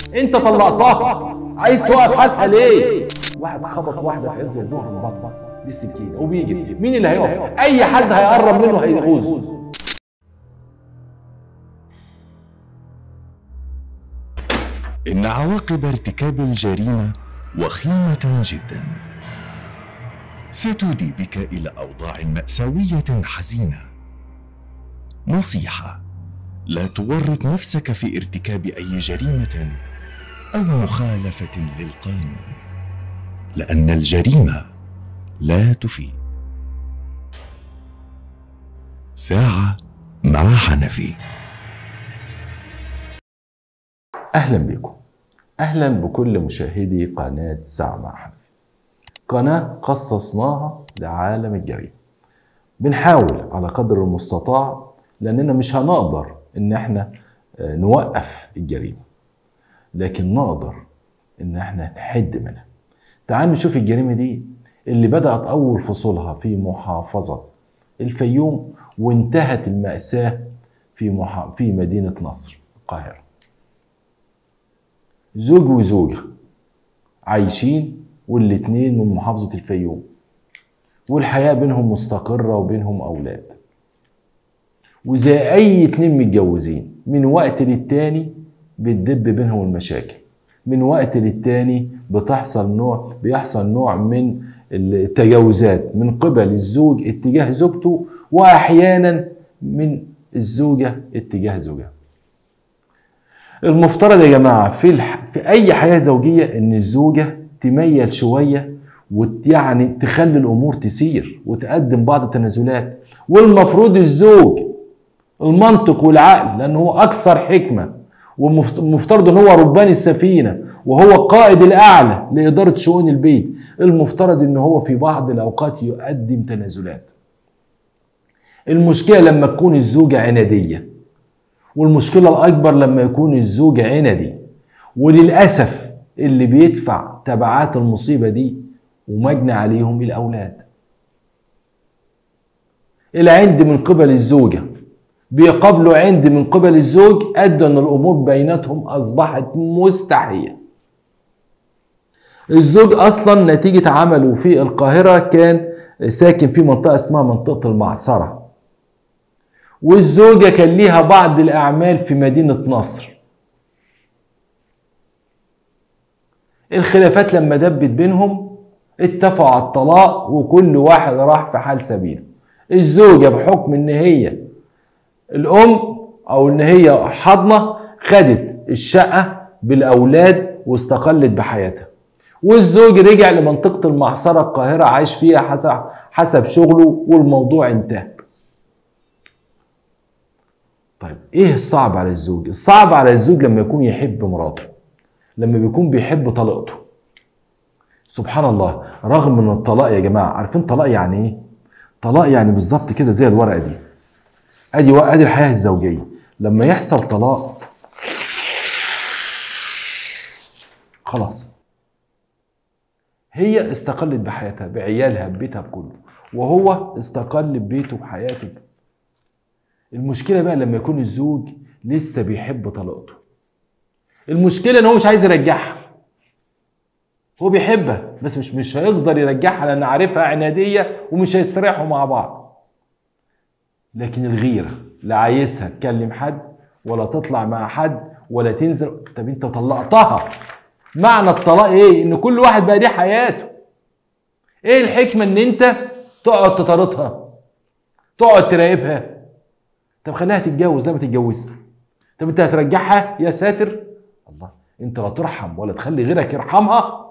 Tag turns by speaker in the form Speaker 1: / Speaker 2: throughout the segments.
Speaker 1: انت طلقتها عايز توقف حالها ليه واحد خبط واحده في عز الظهر من بطنها بالسكينه وبيجي مين اللي هيقف اي حد هيقرب منه هيغوز
Speaker 2: إن عواقب ارتكاب الجريمة وخيمة جدا ستودي بك إلى أوضاع مأساوية حزينة نصيحة لا تورط نفسك في ارتكاب أي جريمة أو مخالفة للقانون لأن الجريمة لا تفيد ساعة مع حنفي
Speaker 1: اهلا بكم اهلا بكل مشاهدي قناه ساعه مع حنفي قناه خصصناها لعالم الجريمه بنحاول على قدر المستطاع لاننا مش هنقدر ان احنا آه، نوقف الجريمه لكن نقدر ان احنا نحد منها تعال نشوف الجريمه دي اللي بدات اول فصولها في محافظه الفيوم وانتهت الماساه في محا... في مدينه نصر القاهره زوج وزوجة عايشين والاتنين من محافظة الفيوم والحياة بينهم مستقرة وبينهم أولاد وزي أي اتنين متجوزين من وقت للتاني بتدب بينهم المشاكل من وقت للتاني بتحصل نوع بيحصل نوع من التجاوزات من قبل الزوج اتجاه زوجته وأحيانا من الزوجة اتجاه زوجها المفترض يا جماعه في الح... في اي حياه زوجيه ان الزوجه تميل شويه ويعني تخلي الامور تسير وتقدم بعض التنازلات والمفروض الزوج المنطق والعقل لان هو اكثر حكمه والمفترض ان هو ربان السفينه وهو القائد الاعلى لاداره شؤون البيت المفترض ان هو في بعض الاوقات يقدم تنازلات المشكله لما تكون الزوجه عناديه والمشكلة الأكبر لما يكون الزوج عندي وللأسف اللي بيدفع تبعات المصيبة دي ومجني عليهم الأولاد العند من قبل الزوجة بيقابلوا عند من قبل الزوج أدى أن الأمور بيناتهم أصبحت مستحيلة الزوج أصلا نتيجة عمله في القاهرة كان ساكن في منطقة اسمها منطقة المعصرة والزوجة كان ليها بعض الأعمال في مدينة نصر الخلافات لما دبت بينهم اتفقوا على الطلاق وكل واحد راح في حال سبيله الزوجة بحكم ان هي الأم أو ان هي حاضنة خدت الشقة بالأولاد واستقلت بحياتها والزوج رجع لمنطقة المعصرة القاهرة عايش فيها حسب حسب شغله والموضوع انتهى طيب ايه الصعب على الزوج الصعب على الزوج لما يكون يحب مراته لما بيكون بيحب طليقته سبحان الله رغم ان الطلاق يا جماعه عارفين طلاق يعني ايه طلاق يعني بالظبط كده زي الورقه دي ادي ادي الحياه الزوجيه لما يحصل طلاق خلاص هي استقلت بحياتها بعيالها ببيتها بكله وهو استقل ببيته بحياته المشكلة بقى لما يكون الزوج لسه بيحب طليقته المشكلة ان هو مش عايز يرجعها هو بيحبها بس مش مش هيقدر يرجعها لان عارفها عنادية ومش هيستريحوا مع بعض لكن الغيرة لا عايزها تكلم حد ولا تطلع مع حد ولا تنزل طب انت طلقتها معنى الطلاق ايه ان كل واحد بقى دي حياته ايه الحكمة ان انت تقعد تطاردها تقعد تراقبها طب خليها تتجوز لا ما تتجوزش طب انت هترجعها يا ساتر الله انت لا ترحم ولا تخلي غيرك يرحمها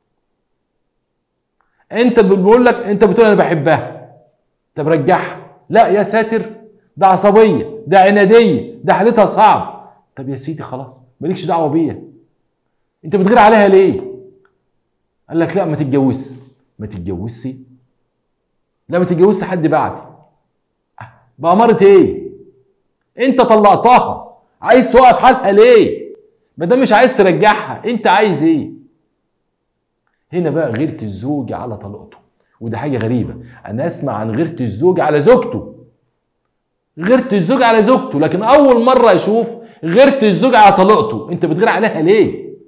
Speaker 1: انت بقول لك انت بتقول انا بحبها طب رجعها لا يا ساتر ده عصبيه ده عناديه ده حالتها صعب طب يا سيدي خلاص مالكش دعوه بيا انت بتغير عليها ليه قال لك لا ما تتجوزش ما تتجوزش لا ما تتجوزش حد بعدي بأمارة ايه انت طلقتها عايز توقف حالها ليه ما دام مش عايز ترجعها انت عايز ايه هنا بقى غيرة الزوج على طليقته وده حاجة غريبة أنا أسمع عن غيرة الزوج على زوجته غيرة الزوج على زوجته لكن أول مرة أشوف غيرة الزوج على طليقته أنت بتغير عليها ليه؟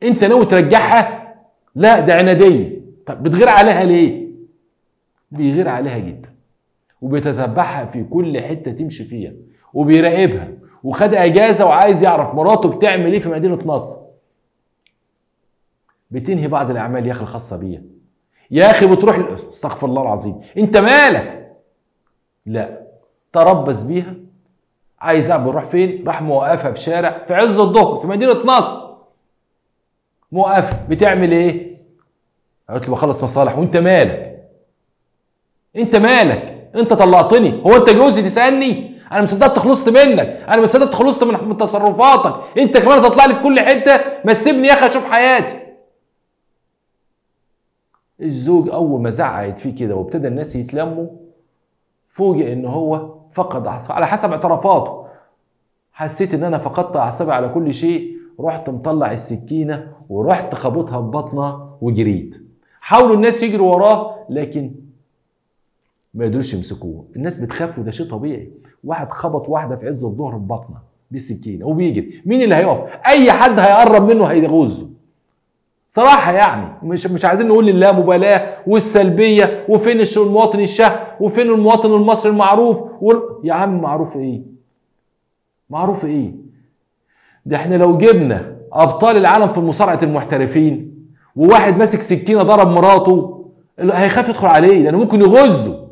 Speaker 1: انت ناوي ترجعها لا ده عناديه طب بتغير عليها ليه بيغير عليها جدا وبيتتبعها في كل حته تمشي فيها وبيراقبها وخد اجازه وعايز يعرف مراته بتعمل ايه في مدينه نصر بتنهي بعض الاعمال يا اخي الخاصه بيها يا اخي بتروح استغفر الله العظيم انت مالك لا تربص بيها عايز يعرف بيروح فين راح موقفها في شارع في عز الظهر في مدينه نصر موقفها بتعمل ايه قلت له بخلص مصالح وانت مالك انت مالك انت طلقتني هو انت جوزي تسالني انا مصدقت خلصت منك انا مصدقت خلصت من من تصرفاتك انت كمان تطلع لي في كل حته ما تسيبني يا اخي اشوف حياتي الزوج اول ما زعقت فيه كده وابتدى الناس يتلموا فوجئ ان هو فقد اعصابه على حسب اعترافاته حسيت ان انا فقدت اعصابي على كل شيء رحت مطلع السكينه ورحت خبطها ببطنها وجريت حاولوا الناس يجروا وراه لكن ما يقدروش يمسكوه الناس بتخاف وده شيء طبيعي واحد خبط واحده في عز الظهر ببطنها بالسكينه وبيجري مين اللي هيقف اي حد هيقرب منه هيغزه صراحه يعني مش مش عايزين نقول اللامبالاه والسلبيه وفين الش- المواطن الشهم وفين المواطن المصري المعروف وال... يا عم معروف ايه معروف ايه ده احنا لو جبنا ابطال العالم في مصارعه المحترفين وواحد ماسك سكينه ضرب مراته اللي هيخاف يدخل عليه لانه ممكن يغزه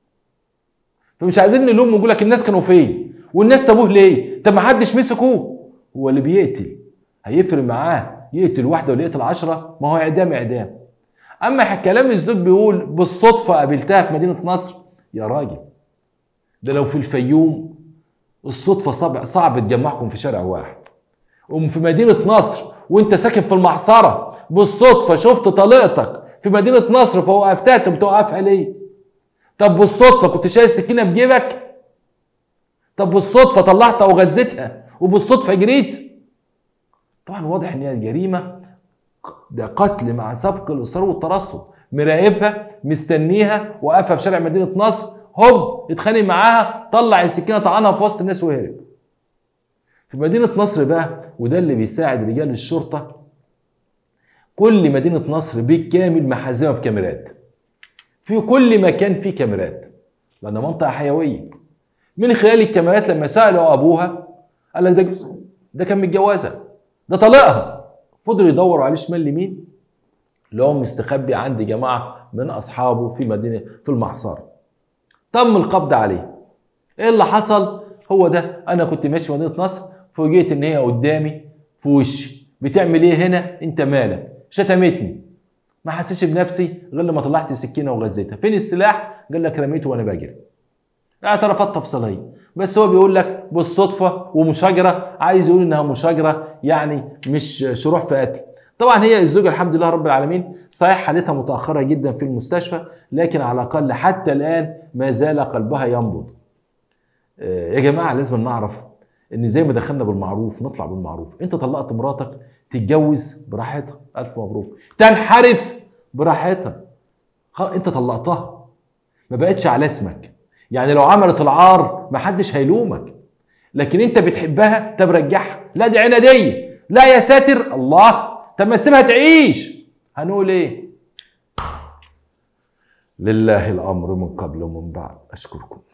Speaker 1: فمش عايزين نلوم ونقول لك الناس كانوا فين والناس سابوه ليه طب ما حدش مسكوه هو اللي بيقتل هيفرق معاه يقتل واحده ولا يقتل عشرة ما هو اعدام اعدام اما كلام الزوج بيقول بالصدفه قابلتها في مدينه نصر يا راجل ده لو في الفيوم الصدفه صعب صعب تجمعكم في شارع واحد قوم في مدينه نصر وانت ساكن في المعصره بالصدفه شفت طليقتك في مدينه نصر فوقفتها طب توقفها ليه؟ طب بالصدفه كنت شايل السكينه في جيبك؟ طب بالصدفه طلعتها وغزيتها وبالصدفه جريت؟ طبعا واضح ان هي جريمه ده قتل مع سبق الاصرار والترصد مراقبها مستنيها وقفها في شارع مدينه نصر هوب اتخانق معاها طلع السكينه طعنها في وسط الناس وهرب في مدينه نصر بقى وده اللي بيساعد رجال الشرطه كل مدينه نصر بالكامل محزمه بكاميرات في كل مكان في كاميرات لان منطقه حيويه من خلال الكاميرات لما سالوا ابوها قال لك ده جوز- ده كان متجوزها ده طليقها فضلوا يدوروا عليه شمال يمين لقوا مستخبي عند جماعه من اصحابه في مدينه في المعصره تم القبض عليه ايه اللي حصل هو ده انا كنت ماشي في مدينه نصر فوجئت ان هي قدامي في وشي بتعمل ايه هنا انت مالك شتمتني ما حسيتش بنفسي غير لما طلعت السكينه وغزيتها فين السلاح قال لك رميته وانا بجري اعترافات تفصيليه بس هو بيقول لك بالصدفه ومشاجره عايز يقول انها مشاجره يعني مش شروع في قتل طبعا هي الزوجه الحمد لله رب العالمين صحيح حالتها متاخره جدا في المستشفى لكن على الاقل حتى الان ما زال قلبها ينبض آه، يا جماعه لازم نعرف ان زي ما دخلنا بالمعروف نطلع بالمعروف انت طلقت مراتك تتجوز براحتها الف مبروك تنحرف براحتها خلاص انت طلقتها ما بقتش على اسمك يعني لو عملت العار ما حدش هيلومك لكن انت بتحبها طب رجعها لا دي عناديه لا يا ساتر الله طب ما تسيبها تعيش هنقول ايه لله الامر من قبل ومن بعد اشكركم